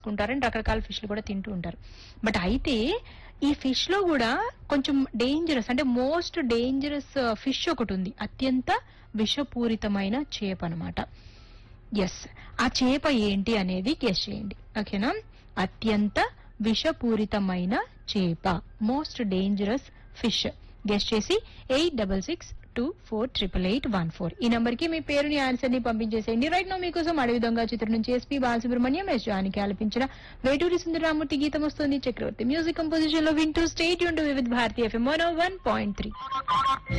ఉంటారని రకరకాల ఫిష్లు కూడా తింటూ ఉంటారు బట్ అయితే ఈ ఫిష్ లో కూడా కొంచెం డేంజరస్ అంటే మోస్ట్ డేంజరస్ ఫిష్ ఒకటి ఉంది అత్యంత విషపూరితమైన చేప అన్నమాట ఎస్ ఆ చేప ఏంటి అనేది గెస్ చేయండి ఓకేనా అత్యంత విషపూరితమైన చేప మోస్ట్ డేంజరస్ ఫిష్ గెస్ చేసి eight double six two four triple eight one four ఈ నంబర్ కి మీ పేరుని ఆన్సర్ ని పంపించేసేయండి రైట్ నో మీకోసం అడవి దొంగ చిత్రం నుంచి ఎస్పీ బాలసుబ్రహ్మణ్యం ఎస్ జానికి ఆలపించిన వేటూరి సుందరరామూర్తి గీతం వస్తుంది చక్రవర్తి మ్యూజిక్ కంపోజిషన్ లో వింటూ స్టేట్ యూన్ to Vividh Bharati FM one point three